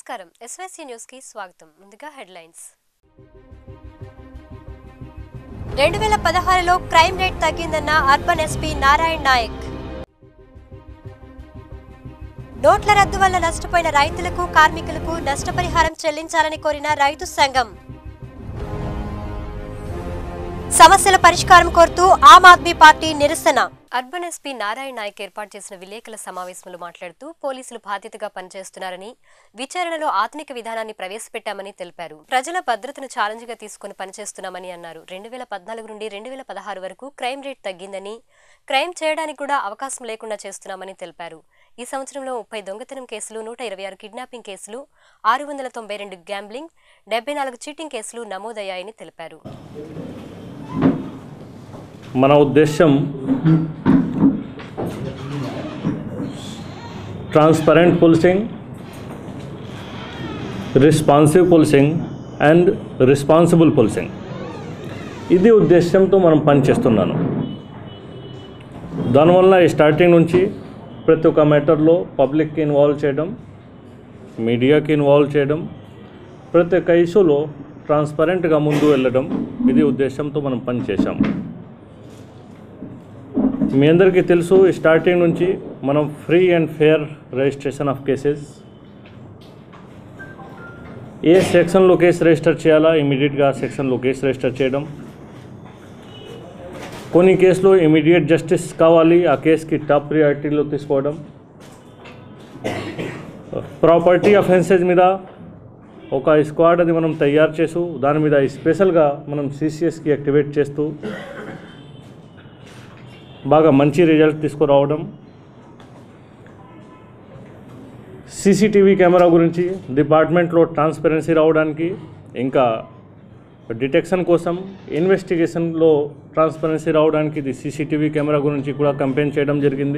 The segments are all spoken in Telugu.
నమస్కారం ఎస్వైసీ న్యూస్ కి స్వాగతం ముందుగా హెడ్లైన్స్ రెండు వేల పదహారులో క్రైమ్ రేట్ తగ్గిందన్న అర్బన్ ఎస్పీ నారాయణ్ నాయక్ నోట్ల రద్దు వల్ల నష్టపోయిన రైతులకు కార్మికులకు నష్టపరిహారం చెల్లించాలని కోరిన రైతు సంఘం సమస్యల పరిష్కారం కోరుతూ ఆమ్ ఆద్మీ పార్టీ నిరసన అర్బన్ ఎస్పీ నారాయణ నాయక్ ఏర్పాటు చేసిన విలేకరుల సమావేశంలో మాట్లాడుతూ పోలీసులు బాధ్యతగా పనిచేస్తున్నారని విచారణలో ఆధునిక విధానాన్ని ప్రవేశపెట్టామని తెలిపారు ప్రజల భద్రతను ఛాలెంజ్ గా తీసుకుని పనిచేస్తున్నామని అన్నారు రెండు వేల పద్నాలుగు నుండి రెండు వేల పదహారు వరకు క్రైమ్ రేట్ తగ్గిందని క్రైమ్ చేయడానికి కూడా అవకాశం లేకుండా చేస్తున్నామని తెలిపారు ఈ సంవత్సరంలో ముప్పై దొంగతనం కేసులు నూట ఇరవై ఆరు కిడ్నాపింగ్ కేసులు ఆరు వందల తొంభై రెండు గ్యాంబ్లింగ్ డెబ్బై నాలుగు చీటింగ్ కేసులు నమోదయ్యాయని తెలిపారు మన ఉద్దేశం transparent policing responsive policing and responsible policing ఇది ఉద్దేశంతో మనం పనిచేస్తున్నాను దానివల్ల ఈ స్టార్టింగ్ నుంచి ప్రతి ఒక్క మ్యాటర్లో పబ్లిక్కి ఇన్వాల్వ్ చేయడం మీడియాకి ఇన్వాల్వ్ చేయడం ప్రతి ఒక్క ఇష్యూలో ట్రాన్స్పరెంట్గా ముందు వెళ్ళడం ఇది ఉద్దేశంతో మనం పనిచేసాం మీ అందరికీ తెలుసు స్టార్టింగ్ నుంచి మనం free and fair registration of cases A సెక్షన్లో కేసు రిజిస్టర్ చేయాలా ఇమీడియట్గా ఆ సెక్షన్లో కేసు రిజిస్టర్ చేయడం కొన్ని కేసులో ఇమీడియట్ జస్టిస్ కావాలి ఆ కేసుకి టాప్ ప్రియారిటీలో తీసుకోవడం ప్రాపర్టీ అఫెన్సెస్ మీద ఒక స్క్వాడ్ అది మనం తయారు చేస్తూ దాని మీద స్పెషల్గా మనం సిసిఎస్కి యాక్టివేట్ చేస్తూ బాగా మంచి రిజల్ట్ తీసుకురావడం సీసీటీవీ కెమెరా గురించి డిపార్ట్మెంట్లో ట్రాన్స్పరెన్సీ రావడానికి ఇంకా డిటెక్షన్ కోసం ఇన్వెస్టిగేషన్లో ట్రాన్స్పరెన్సీ రావడానికి ఇది సీసీటీవీ కెమెరా గురించి కూడా కంపెయిన్ చేయడం జరిగింది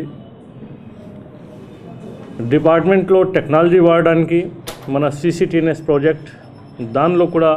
డిపార్ట్మెంట్లో టెక్నాలజీ వాడడానికి మన సీసీటీఎన్ఎస్ ప్రాజెక్ట్ దానిలో కూడా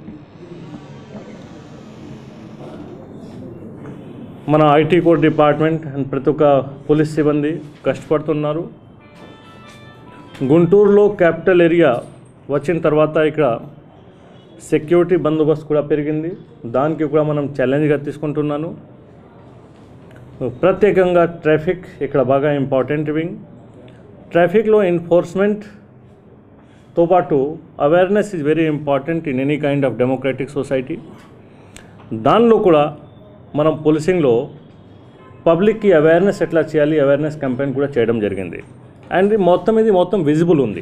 మన ఐటీ కోర్ డిపార్ట్మెంట్ అండ్ ప్రతి ఒక్క పోలీస్ సిబ్బంది కష్టపడుతున్నారు గుంటూరులో క్యాపిటల్ ఏరియా వచ్చిన తర్వాత ఇక్కడ సెక్యూరిటీ బందోబస్తు కూడా పెరిగింది దానికి కూడా మనం ఛాలెంజ్గా తీసుకుంటున్నాను ప్రత్యేకంగా ట్రాఫిక్ ఇక్కడ బాగా ఇంపార్టెంట్ వింగ్ ట్రాఫిక్లో ఎన్ఫోర్స్మెంట్తో పాటు awareness is very important in any kind of democratic society దానిలో కూడా మనం పోలీసింగ్లో పబ్లిక్కి అవేర్నెస్ ఎట్లా చేయాలి అవేర్నెస్ క్యాంపెయిన్ కూడా చేయడం జరిగింది అండ్ ఇది మొత్తం ఇది మొత్తం విజిబుల్ ఉంది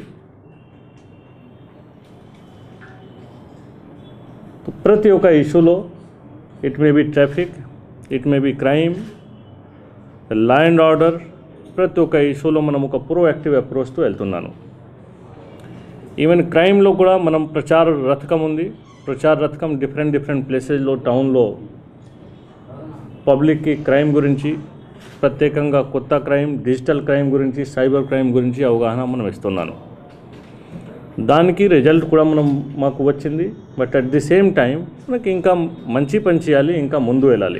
ప్రతి ఒక్క ఇష్యూలో it may be traffic it may be crime law and order ప్రతి ఒక్క ఇష్యూలో మనం ఒక ప్రోయాక్టివ్ అప్రోచ్తో వెళ్తున్నాను ఈవెన్ క్రైమ్లో కూడా మనం ప్రచార రథకం ఉంది ప్రచార రథకం డిఫరెంట్ డిఫరెంట్ ప్లేసెస్లో టౌన్లో పబ్లిక్కి క్రైమ్ గురించి ప్రత్యేకంగా కొత్త క్రైమ్ డిజిటల్ క్రైమ్ గురించి సైబర్ క్రైమ్ గురించి అవగాహన మనం ఇస్తున్నాను దానికి రిజల్ట్ కూడా మనం మాకు వచ్చింది but at the same time మనకి ఇంకా మంచి పని చేయాలి ఇంకా ముందు వెళ్ళాలి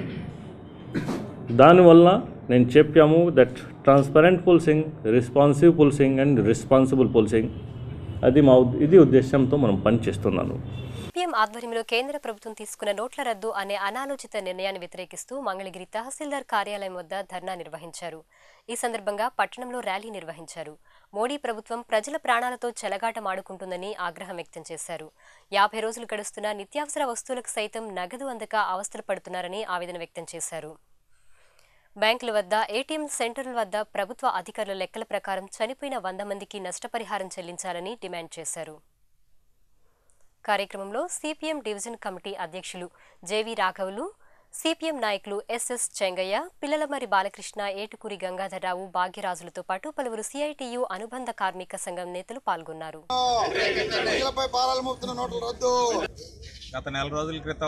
దానివల్ల నేను చెప్పాము that transparent policing responsive policing and responsible policing అది మా ఉద్- ఇది ఉద్దేశంతో మనం పనిచేస్తున్నాను సిపిఎం ఆధ్వర్యంలో కేంద్ర ప్రభుత్వం తీసుకున్న నోట్ల రద్దు అనే అనాలోచిత నిర్ణయాన్ని వ్యతిరేకిస్తూ మంగళగిరి తహసీల్దార్ కార్యాలయం వద్ద ధర్నా నిర్వహించారు ఈ సందర్భంగా పట్టణంలో ర్యాలీ నిర్వహించారు మోడీ ప్రభుత్వం ప్రజల ప్రాణాలతో చెలగాటమాడుకుంటుందని ఆగ్రహం వ్యక్తం చేశారు యాభై రోజులు గడుస్తున్న నిత్యావసర వస్తువులకు సైతం నగదు అందక అవస్థలు పడుతున్నారని ఆవేదన వ్యక్తం చేశారు బ్యాంకుల వద్ద ఏటీఎం సెంటర్ల వద్ద ప్రభుత్వ అధికారుల లెక్కల ప్రకారం చనిపోయిన వంద మందికి నష్టపరిహారం చెల్లించాలని డిమాండ్ చేశారు కార్యక్రమంలో సిపిఎం డివిజన్ కమిటీ అధ్యక్షులు జేవి రాఘవులు సిపిఎం నాయకులు ఎస్ఎస్ చెంగయ్య పిల్లలమరి బాలకృష్ణ ఏటుకూరి గంగాధరరావు భాగ్యరాజులతో పాటు పలువురు సిఐటియు అనుబంధ కార్మిక సంఘం నేతలు పాల్గొన్నారు ప్రజలపై భారాలు మోపుతున్న నోట్ల రద్దు గత నెల రోజుల క్రితం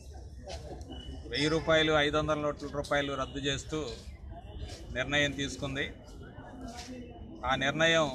వెయ్యి రూపాయలు ఐదు వందల నోట్ల రూపాయలు రద్దు చేస్తూ నిర్ణయం తీసుకుంది ఆ నిర్ణయం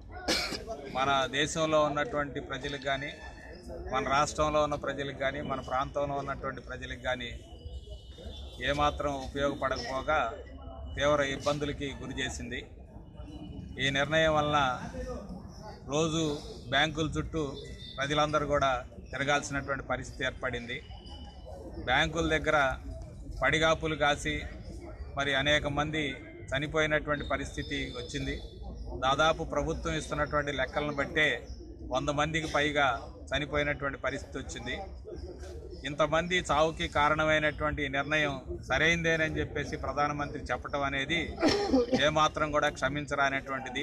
మన దేశంలో ఉన్నటువంటి ప్రజలకు కానీ మన రాష్ట్రంలో ఉన్న ప్రజలకు కానీ మన ప్రాంతంలో ఉన్నటువంటి ప్రజలకు కానీ ఏమాత్రం ఉపయోగపడకపోగా తీవ్ర ఇబ్బందులకి గురి చేసింది ఈ నిర్ణయం వలన రోజు బ్యాంకుల చుట్టూ ప్రజలందరూ కూడా తిరగాల్సినటువంటి పరిస్థితి ఏర్పడింది బ్యాంకుల దగ్గర పడిగాపులు కాసి మరి అనేక మంది చనిపోయినటువంటి పరిస్థితి వచ్చింది దాదాపు ప్రభుత్వం ఇస్తున్నటువంటి లెక్కలను బట్టే వంద మందికి పైగా చనిపోయినటువంటి పరిస్థితి వచ్చింది ఇంతమంది చావుకి కారణమైనటువంటి ఈ నిర్ణయం సరైందేనని చెప్పేసి ప్రధానమంత్రి చెప్పటం అనేది ఏమాత్రం కూడా క్షమించరానటువంటిది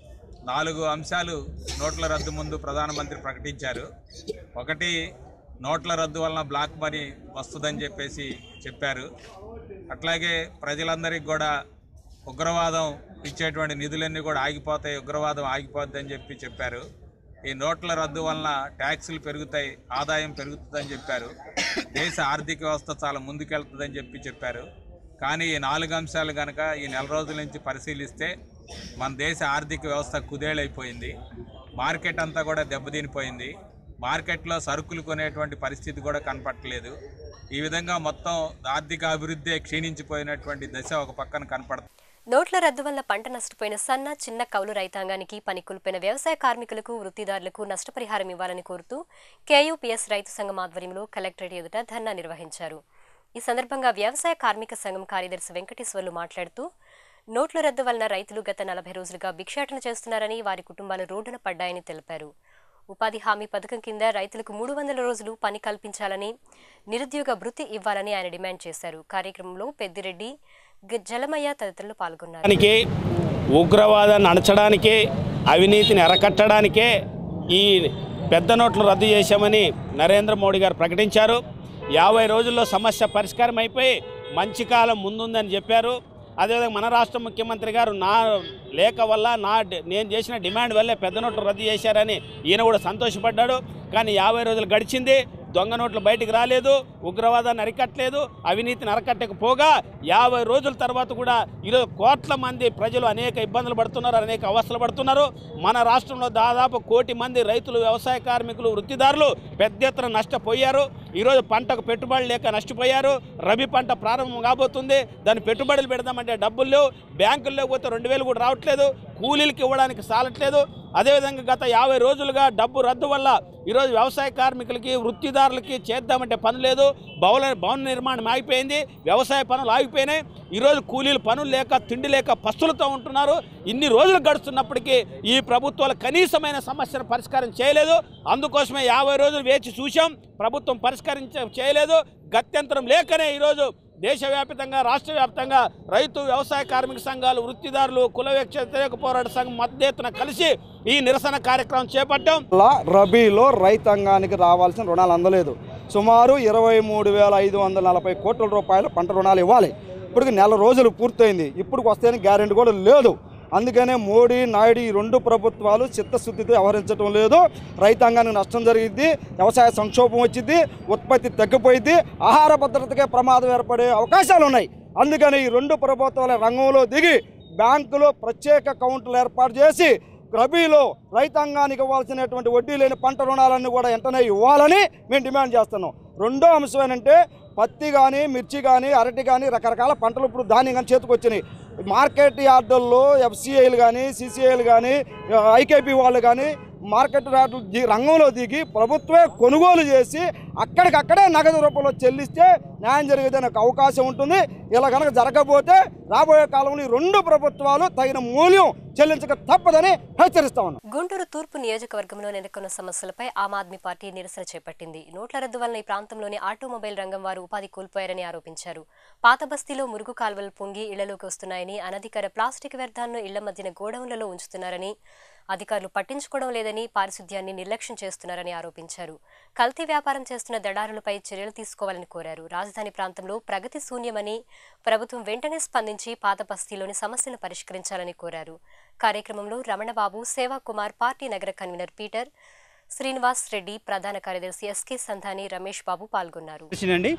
నాలుగు అంశాలు నోట్ల రద్దు ముందు ప్రధానమంత్రి ప్రకటించారు ఒకటి నోట్ల రద్దు వలన బ్లాక్ మనీ వస్తుందని చెప్పేసి చెప్పారు అట్లాగే ప్రజలందరికీ కూడా ఉగ్రవాదం ఇచ్చేటువంటి నిధులన్నీ కూడా ఆగిపోతాయి ఉగ్రవాదం ఆగిపోద్దని చెప్పి చెప్పారు ఈ నోట్ల రద్దు వలన ట్యాక్సులు పెరుగుతాయి ఆదాయం పెరుగుతుందని చెప్పారు దేశ ఆర్థిక వ్యవస్థ చాలా ముందుకెళ్తుందని చెప్పి చెప్పారు కానీ ఈ నాలుగు అంశాలు కనుక ఈ నెల రోజుల నుంచి పరిశీలిస్తే మన దేశ ఆర్థిక వ్యవస్థ కుదేలైపోయింది మార్కెట్ అంతా కూడా దెబ్బతినిపోయింది మార్కెట్లో సరుకులు కొనేటువంటి పరిస్థితి కూడా కనపడట్లేదు ఈ విధంగా మొత్తం ఆర్థిక అభివృద్ధి క్షీణించిపోయినటువంటి దశ ఒక పక్కన కనపడుతుంది నోట్ల రద్దు వల్ల పంట నష్టపోయిన సన్న చిన్న కౌలు రైతాంగానికి పని కోల్పోయిన వ్యవసాయ కార్మికులకు వృత్తిదారులకు నష్టపరిహారం ఇవ్వాలని కోరుతూ కేయూపీఎస్ రైతు సంఘం ఆధ్వర్యంలో కలెక్టరేట్ ఎదుట ధర్నా నిర్వహించారు ఈ సందర్భంగా వ్యవసాయ కార్మిక సంఘం కార్యదర్శి వెంకటేశ్వర్లు మాట్లాడుతూ నోట్ల రద్దు వలన రైతులు గత నలభై రోజులుగా భిక్షాటన చేస్తున్నారని వారి కుటుంబాలు రోడ్డున పడ్డాయని తెలిపారు ఉపాధి హామీ పథకం కింద రైతులకు మూడు వందల రోజులు పని కల్పించాలని నిరుద్యోగ భృతి ఇవ్వాలని ఆయన డిమాండ్ చేశారు కార్యక్రమంలో పెద్దిరెడ్డి గ- జలమయ్య తదితరులు పాల్గొన్నారు దానికి ఉగ్రవాదాన్ని అణచడానికే అవినీతిని అరకట్టడానికే ఈ పెద్ద నోట్లు రద్దు చేశామని నరేంద్ర మోడీ గారు ప్రకటించారు యాభై రోజుల్లో సమస్య పరిష్కారం అయిపోయి మంచి కాలం ముందుందని చెప్పారు అదేవిధంగా మన రాష్ట్ర ముఖ్యమంత్రి గారు నా లేఖ వల్ల నా డి- నేను చేసిన డిమాండ్ వల్లే పెద్ద నోట్లు రద్దు చేశారని ఈయన కూడా సంతోషపడ్డాడు కానీ యాభై రోజులు గడిచింది దొంగ నోట్లు బయటికి రాలేదు ఉగ్రవాదాన్ని అరికట్టలేదు అవినీతిని అరకట్టకపోగా యాభై రోజుల తర్వాత కూడా ఈరోజు కోట్ల మంది ప్రజలు అనేక ఇబ్బందులు పడుతున్నారు అనేక అవస్థలు పడుతున్నారు మన రాష్ట్రంలో దాదాపు కోటి మంది రైతులు వ్యవసాయ కార్మికులు వృత్తిదారులు పెద్ద ఎత్తున నష్టపోయారు ఈరోజు పంటకు పెట్టుబడి లేక నష్టపోయారు రబీ పంట ప్రారంభం కాబోతుంది దాని పెట్టుబడులు పెడదామంటే డబ్బులు లేవు బ్యాంకులు లేకపోతే రెండు వేలు కూడా రావట్లేదు కూలీలకు ఇవ్వడానికి సాలట్లేదు అదేవిధంగా గత యాభై రోజులుగా డబ్బు రద్దు వల్ల ఈరోజు వ్యవసాయ కార్మికులకి వృత్తిదారులకి చేద్దామంటే పని లేదు భవన భవన నిర్మాణం ఆగిపోయింది వ్యవసాయ పనులు ఆగిపోయినాయి ఈరోజు కూలీలు పనులు లేక తిండి లేక పస్తులతో ఉంటున్నారు ఇన్ని రోజులు గడుస్తున్నప్పటికీ ఈ ప్రభుత్వాలు కనీసమైన సమస్యను పరిష్కారం చేయలేదు అందుకోసమే యాభై రోజులు వేచి చూశాం ప్రభుత్వం పరిష్కరించ చేయలేదు గత్యంతరం లేకనే ఈరోజు దేశవ్యాప్తంగా రాష్ట్ర వ్యాప్తంగా రైతు వ్యవసాయ కార్మిక సంఘాలు వృత్తిదారులు కుల వ్యతిరేక పోరాట సంఘం మధ్య ఎత్తున కలిసి ఈ నిరసన కార్యక్రమం చేపట్టాం వల్ల రబీలో రైతాంగానికి రావాల్సిన రుణాలు అందలేదు సుమారు ఇరవై మూడు వేల ఐదు వందల నలభై కోట్ల రూపాయల పంట రుణాలు ఇవ్వాలి ఇప్పటికి నెల రోజులు పూర్తయింది ఇప్పుడు వస్తేనే గ్యారెంటీ కూడా లేదు అందుకనే మోడీ నాయుడు ఈ రెండు ప్రభుత్వాలు చిత్తశుద్ధితో వ్యవహరించడం లేదు రైతాంగానికి నష్టం జరిగిద్ది వ్యవసాయ సంక్షోభం వచ్చింది ఉత్పత్తి తగ్గిపోయింది ఆహార భద్రతకే ప్రమాదం ఏర్పడే అవకాశాలు ఉన్నాయి అందుకని ఈ రెండు ప్రభుత్వాల రంగంలో దిగి బ్యాంకులో ప్రత్యేక అకౌంట్లు ఏర్పాటు చేసి రబీలో రైతాంగానికి ఇవ్వాల్సినటువంటి వడ్డీ లేని పంట రుణాలన్నీ కూడా వెంటనే ఇవ్వాలని మేము డిమాండ్ చేస్తున్నాం రెండో అంశం ఏంటంటే పత్తి కానీ మిర్చి కానీ అరటి కానీ రకరకాల పంటలు ఇప్పుడు ధాన్యం కానీ చేతికొచ్చినాయి మార్కెట్ యార్డుల్లో ఎఫ్సిఐలు కానీ సిసిఐలు కానీ ఐకేపీ వాళ్ళు కానీ మార్కెట్ యార్డు ది- రంగంలో దిగి ప్రభుత్వమే కొనుగోలు చేసి అక్కడికక్కడే నగదు రూపంలో చెల్లిస్తే న్యాయం జరిగేదని ఒక అవకాశం ఉంటుంది ఇలా కనుక జరగకపోతే రాబోయే కాలంలో ఈ రెండు ప్రభుత్వాలు తగిన మూల్యం చెల్లించక తప్పదని హెచ్చరిస్తా ఉన్నాం గుంటూరు తూర్పు నియోజకవర్గంలో నెలకొన్న సమస్యలపై ఆమ్ ఆద్మీ పార్టీ నిరసన చేపట్టింది నోట్ల రద్దు వలన ఈ ప్రాంతంలోని ఆటోమొబైల్ రంగం వారు ఉపాధి కోల్పోయారని ఆరోపించారు పాత బస్తీలో మురుగు కాల్వలు పొంగి ఇళ్లలోకి వస్తున్నాయని అనధికార ప్లాస్టిక్ వ్యర్థాలను ఇళ్ల మధ్యన గోడౌన్లలో ఉంచుతున్నారని అధికారులు పట్టించుకోవడం లేదని పారిశుద్ధ్యాన్ని నిర్లక్ష్యం చేస్తున్నారని ఆరోపించారు కల్తీ వ్యాపారం చేస్తున్న దళారులపై చర్యలు తీసుకోవాలని కోరారు రాజధాని ప్రాంతంలో ప్రగతి శూన్యమని ప్రభుత్వం వెంటనే స్పందించి పాత బస్తీలోని సమస్యలను పరిష్కరించాలని కోరారు కార్యక్రమంలో రమణబాబు సేవా కుమార్ పార్టీ నగర కన్వీనర్ పీటర్ శ్రీనివాస్ రెడ్డి ప్రధాన కార్యదర్శి ఎస్కే సంధాని రమేష్ బాబు పాల్గొన్నారు వచ్చినండి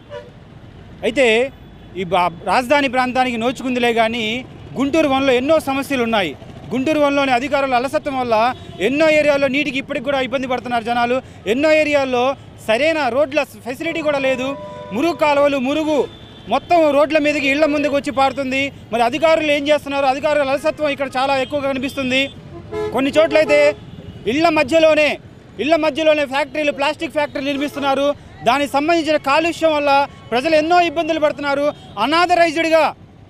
అయితే ఈ బా- రాజధాని ప్రాంతానికి నోచుకుందిలే కానీ గుంటూరు వనలో ఎన్నో సమస్యలు ఉన్నాయి గుంటూరు వనలోని అధికారుల అలసత్వం వల్ల ఎన్నో ఏరియాల్లో నీటికి ఇప్పటికి కూడా ఇబ్బంది పడుతున్నారు జనాలు ఎన్నో ఏరియాల్లో సరైన రోడ్ల ఫెసిలిటీ కూడా లేదు మురుగు కాలువలు మురుగు మొత్తం రోడ్ల మీదకి ఇళ్ల ముందుకు వచ్చి పారుతుంది మరి అధికారులు ఏం చేస్తున్నారు అధికారుల అలసత్వం ఇక్కడ చాలా ఎక్కువగా కనిపిస్తుంది కొన్ని చోట్లయితే ఇళ్ల మధ్యలోనే ఇళ్ల మధ్యలోనే ఫ్యాక్టరీలు ప్లాస్టిక్ ఫ్యాక్టరీలు నిర్మిస్తున్నారు దానికి సంబంధించిన కాలుష్యం వల్ల ప్రజలు ఎన్నో ఇబ్బందులు పడుతున్నారు అనాథరైజ్డ్గా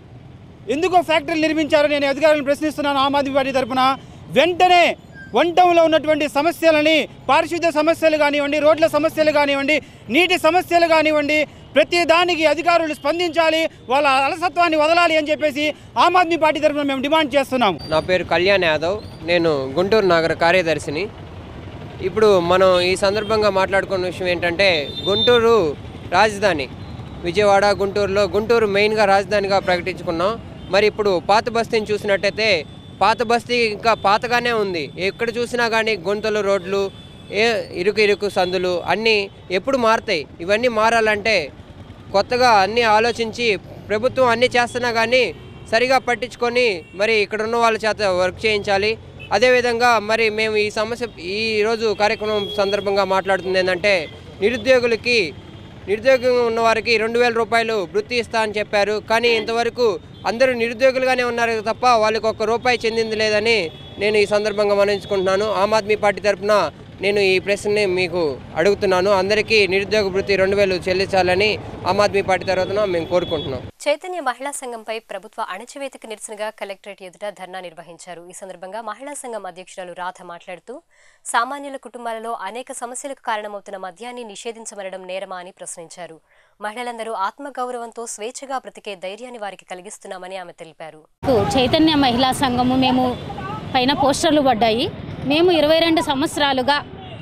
ఎందుకో ఫ్యాక్టరీలు నిర్మించారో నేను అధికారులను ప్రశ్నిస్తున్నాను ఆమ్ ఆద్మీ పార్టీ తరఫున వెంటనే వన్ టౌన్లో ఉన్నటువంటి సమస్యలని పారిశుద్ధ్య సమస్యలు కానివ్వండి రోడ్ల సమస్యలు కానివ్వండి నీటి సమస్యలు కానివ్వండి ప్రతి దానికి అధికారులు స్పందించాలి వాళ్ళ అలసత్వాన్ని వదలాలి అని చెప్పేసి ఆమ్ ఆద్మీ పార్టీ తరఫున మేము డిమాండ్ చేస్తున్నాం నా పేరు కళ్యాణ్ యాదవ్ నేను గుంటూరు నగర కార్యదర్శిని ఇప్పుడు మనం ఈ సందర్భంగా మాట్లాడుకున్న విషయం ఏంటంటే గుంటూరు రాజధాని విజయవాడ గుంటూరులో గుంటూరు మెయిన్గా రాజధానిగా ప్రకటించుకున్నాం మరి ఇప్పుడు పాత బస్తీని చూసినట్టయితే పాత బస్తీ ఇంకా పాతగానే ఉంది ఎక్కడ చూసినా కానీ గుంతలు రోడ్లు ఏ ఇరుకు ఇరుకు సందులు అన్నీ ఎప్పుడు మారుతాయి ఇవన్నీ మారాలంటే కొత్తగా అన్నీ ఆలోచించి ప్రభుత్వం అన్నీ చేస్తున్నా కానీ సరిగా పట్టించుకొని మరి ఇక్కడ ఉన్న వాళ్ళ చేత వర్క్ చేయించాలి అదేవిధంగా మరి మేము ఈ సమస్య ఈ రోజు కార్యక్రమం సందర్భంగా మాట్లాడుతుంది ఏంటంటే నిరుద్యోగులకి నిరుద్యోగంగా ఉన్న వారికి రెండు వేల రూపాయలు వృత్తి ఇస్తా అని చెప్పారు కానీ ఇంతవరకు అందరూ నిరుద్యోగులుగానే ఉన్నారు తప్ప వాళ్ళకి ఒక్క రూపాయి చెందింది లేదని నేను ఈ సందర్భంగా మనవించుకుంటున్నాను ఆమ్ ఆద్మీ పార్టీ తరఫున నేను ఈ ప్రశ్నని మీకు అడుగుతున్నాను అందరికీ నిరుద్యోగ వృత్తి రెండు వేలు చెల్లించాలని ఆమ్ ఆద్మీ పార్టీ తరఫున మేము కోరుకుంటున్నాం చైతన్య మహిళా సంఘంపై ప్రభుత్వ అణచివేతకు నిరసనగా కలెక్టరేట్ ఎదుట ధర్నా నిర్వహించారు ఈ సందర్భంగా మహిళా సంఘం అధ్యక్షురాలు రాధ మాట్లాడుతూ సామాన్యుల కుటుంబాలలో అనేక సమస్యలకు కారణమవుతున్న మద్యాన్ని నిషేధించమనడం నేరమా అని ప్రశ్నించారు మహిళలందరూ ఆత్మగౌరవంతో స్వేచ్ఛగా బ్రతికే ధైర్యాన్ని వారికి కలిగిస్తున్నామని ఆమె తెలిపారు చైతన్య మహిళా సంఘము మేము పైన పోస్టర్లు పడ్డాయి మేము ఇరవై రెండు సంవత్సరాలుగా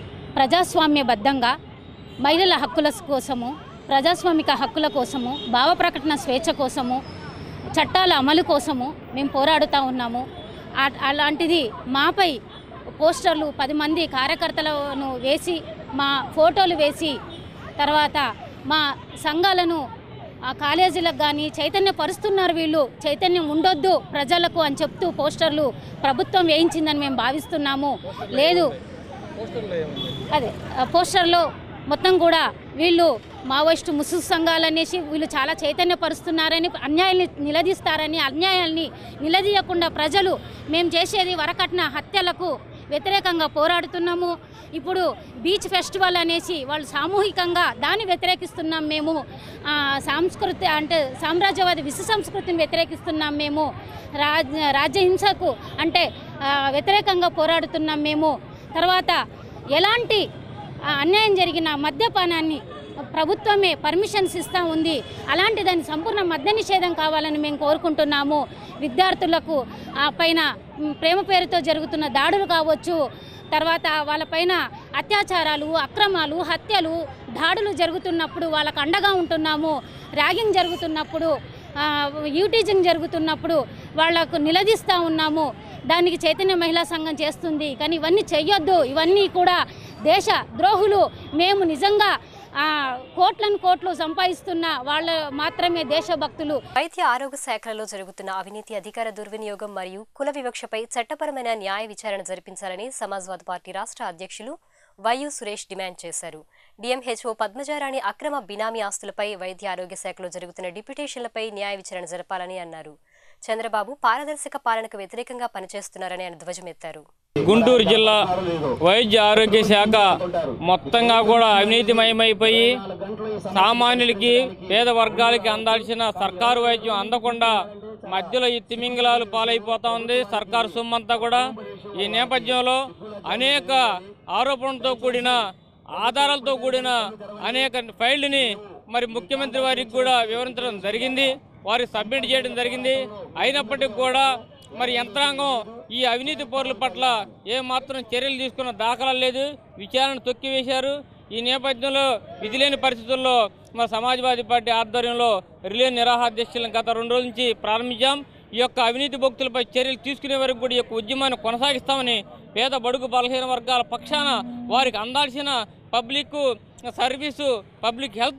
ప్రజాస్వామ్యబద్ధంగా మహిళల హక్కుల కోసము ప్రజాస్వామిక హక్కుల కోసము భావ ప్రకటన స్వేచ్ఛ కోసము చట్టాల అమలు కోసము మేము పోరాడుతూ ఉన్నాము ఆ- అలాంటిది మాపై పోస్టర్లు పది మంది కార్యకర్తలను వేసి మా ఫోటోలు వేసి తర్వాత మా సంఘాలను ఆ కాలేజీలకు కానీ చైతన్య పరుస్తున్నారు వీళ్ళు చైతన్యం ఉండొద్దు ప్రజలకు అని చెప్తూ పోస్టర్లు ప్రభుత్వం వేయించిందని మేము భావిస్తున్నాము లేదు అదే ఆ పోస్టర్లో మొత్తం కూడా వీళ్ళు మావోయిస్టు ముసుగు సంఘాలు అనేసి వీళ్ళు చాలా చైతన్యపరుస్తున్నారని అన్యాయాన్ని నిలదీస్తారని అన్యాయాల్ని నిలదీయకుండా ప్రజలు మేము చేసేది వరకట్న హత్యలకు వ్యతిరేకంగా పోరాడుతున్నాము ఇప్పుడు బీచ్ ఫెస్టివల్ అనేసి వాళ్ళు సామూహికంగా దాన్ని వ్యతిరేకిస్తున్నాం మేము ఆ, సాంస్కృతి అంటే సామ్రాజ్యవాది విశ్వ సంస్కృతిని వ్యతిరేకిస్తున్నాం మేము రాజ్ రాజ్యహింసకు అంటే ఆ, వ్యతిరేకంగా పోరాడుతున్నాం మేము తర్వాత ఎలాంటి ఆ, అన్యాయం జరిగిన మద్యపానాన్ని ప్రభుత్వమే పర్మిషన్స్ ఇస్తూ ఉంది అలాంటి దాని సంపూర్ణ మద్య నిషేధం కావాలని మేము కోరుకుంటున్నాము విద్యార్థులకు ఆ పైన మ్, ప్రేమ పేరుతో జరుగుతున్న దాడులు కావచ్చు తర్వాత వాళ్ళపైన అత్యాచారాలు అక్రమాలు హత్యలు దాడులు జరుగుతున్నప్పుడు వాళ్ళకు అండగా ఉంటున్నాము ర్యాగింగ్ జరుగుతున్నప్పుడు ఆ, యూటీజింగ్ జరుగుతున్నప్పుడు వాళ్లకు నిలదీస్తూ ఉన్నాము దానికి చైతన్య మహిళా సంఘం చేస్తుంది కానీ ఇవన్నీ చెయ్యొద్దు ఇవన్నీ కూడా దేశ ద్రోహులు మేము నిజంగా ఆ, కోట్లను కోట్లు సంపాదిస్తున్న వాళ్ళ మాత్రమే దేశభక్తులు వైద్య ఆరోగ్య శాఖలలో జరుగుతున్న అవినీతి అధికార దుర్వినియోగం మరియు కుల వివక్షపై చట్టపరమైన న్యాయ విచారణ జరిపించాలని సమాజ్వాదీ పార్టీ రాష్ట్ర అధ్యక్షులు వైయు సురేష్ డిమాండ్ చేశారు డిఎంహెచ్ఓ పద్మజారాణి అక్రమ బినామీ ఆస్తులపై వైద్య ఆరోగ్య శాఖలో జరుగుతున్న డిప్యుటేషన్లపై న్యాయ విచారణ జరపాలని అన్నారు చంద్రబాబు పారదర్శక పాలనకు వ్యతిరేకంగా పనిచేస్తున్నారని ఆయన ధ్వజమెత్తారు గుంటూరు జిల్లా వైద్య ఆరోగ్య శాఖ మొత్తంగా కూడా అవినీతిమయమైపోయి సామాన్యులకి పేద వర్గాలకి అందాల్సిన సర్కారు వైద్యం అందకుండా మధ్యలో ఈ తిమింగలాలు పాలైపోతా ఉంది సర్కారు సొమ్మంతా కూడా ఈ నేపథ్యంలో అనేక ఆరోపణలతో కూడిన ఆధారాలతో కూడిన అనేక ఫైళ్ళని మరి ముఖ్యమంత్రి వారికి కూడా వివరించడం జరిగింది వారికి సబ్మిట్ చేయడం జరిగింది అయినప్పటికీ కూడా మరి యంత్రాంగం ఈ అవినీతి పౌరుల పట్ల ఏమాత్రం చర్యలు తీసుకున్న దాఖలాలు లేదు విచారణ తొక్కివేశారు ఈ నేపథ్యంలో విధిలేని పరిస్థితుల్లో మా సమాజ్వాదీ పార్టీ ఆధ్వర్యంలో రిలే నిరాహార దీక్షలను గత రెండు రోజుల నుంచి ప్రారంభించాం ఈ యొక్క అవినీతి భక్తులపై చర్యలు తీసుకునే వరకు కూడా ఈ యొక్క ఉద్యమాన్ని కొనసాగిస్తామని పేద బడుగు బలహీన వర్గాల పక్షాన వారికి అందాల్సిన పబ్లిక్ సర్వీసు పబ్లిక్ హెల్త్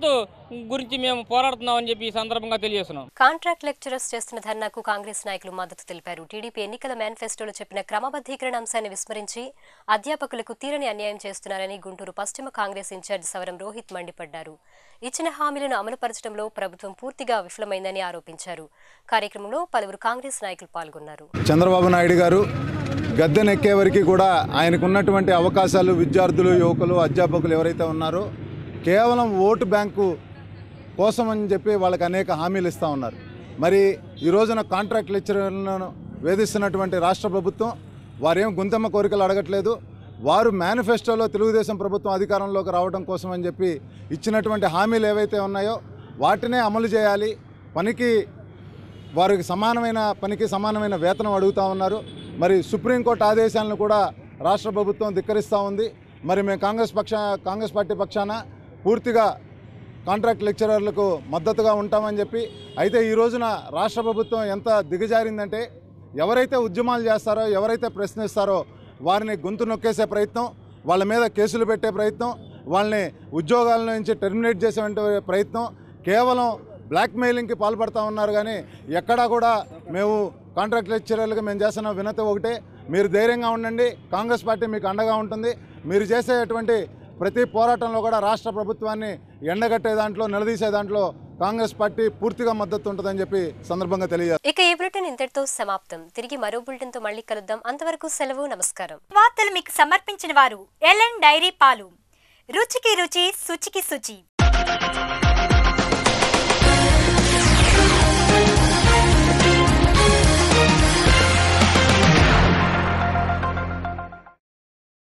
గురించి మేము పోరాడుతున్నామని చెప్పి ఈ సందర్భంగా తెలియజేస్తున్నాం కాంట్రాక్ట్ లెక్చరర్స్ చేస్తున్న ధర్నాకు కాంగ్రెస్ నాయకులు మద్దతు తెలిపారు టీడీపీ ఎన్నికల మేనిఫెస్టోలో చెప్పిన క్రమబద్ధీకరణ అంశాన్ని విస్మరించి అధ్యాపకులకు తీరని అన్యాయం చేస్తున్నారని గుంటూరు పశ్చిమ కాంగ్రెస్ ఇన్ఛార్జ్ సవరం రోహిత్ మండిపడ్డారు ఇచ్చిన హామీలను అమలుపరచడంలో ప్రభుత్వం పూర్తిగా విఫలమైందని ఆరోపించారు కార్యక్రమంలో పలువురు కాంగ్రెస్ నాయకులు పాల్గొన్నారు చంద్రబాబు నాయుడు గారు గద్దెనెక్కే వరకు కూడా ఆయనకున్నటువంటి అవకాశాలు విద్యార్థులు యువకులు అధ్యాపకులు ఎవరైతే ఉన్నారో కేవలం ఓటు బ్యాంకు కోసం అని చెప్పి వాళ్ళకి అనేక హామీలు ఇస్తూ ఉన్నారు మరి ఈ రోజున కాంట్రాక్ట్ లెక్చరర్లను వేధిస్తున్నటువంటి రాష్ట్ర ప్రభుత్వం వారేం గుంతమ్మ కోరికలు అడగట్లేదు వారు మేనిఫెస్టోలో తెలుగుదేశం ప్రభుత్వం అధికారంలోకి రావడం కోసం అని చెప్పి ఇచ్చినటువంటి హామీలు ఏవైతే ఉన్నాయో వాటినే అమలు చేయాలి పనికి వారికి సమానమైన పనికి సమానమైన వేతనం అడుగుతూ ఉన్నారు మరి సుప్రీంకోర్టు ఆదేశాలను కూడా రాష్ట్ర ప్రభుత్వం ధిక్కరిస్తూ ఉంది మరి మేము కాంగ్రెస్ పక్ష కాంగ్రెస్ పార్టీ పక్షాన పూర్తిగా కాంట్రాక్ట్ లెక్చరర్లకు మద్దతుగా ఉంటామని చెప్పి అయితే ఈ రోజున రాష్ట్ర ప్రభుత్వం ఎంత దిగజారిందంటే ఎవరైతే ఉద్యమాలు చేస్తారో ఎవరైతే ప్రశ్నిస్తారో వారిని గొంతు నొక్కేసే ప్రయత్నం వాళ్ళ మీద కేసులు పెట్టే ప్రయత్నం వాళ్ళని ఉద్యోగాల నుంచి టెర్మినేట్ చేసే ప్రయత్నం కేవలం బ్లాక్మెయిలింగ్కి పాల్పడతా ఉన్నారు కానీ ఎక్కడా కూడా మేము కాంట్రాక్ట్ లెక్చరర్లకు మేము చేస్తున్న వినతి ఒకటే మీరు ధైర్యంగా ఉండండి కాంగ్రెస్ పార్టీ మీకు అండగా ఉంటుంది మీరు చేసేటువంటి ప్రతి పోరాటంలో కూడా రాష్ట్ర ప్రభుత్వాన్ని ఎండగట్టే దాంట్లో నిలదీసే దాంట్లో కాంగ్రెస్ పార్టీ పూర్తిగా మద్దతు ఉంటుందని చెప్పి సందర్భంగా తెలియజేస్తారు ఇక ఈ బులెటిన్ ఇంతటితో సమాప్తం తిరిగి మరో బులెటిన్ తో మళ్ళీ కలుద్దాం అంతవరకు సెలవు నమస్కారం వార్తలు మీకు సమర్పించిన వారు ఎల్ఎన్ డైరీ పాలు రుచికి రుచి శుచికి శుచి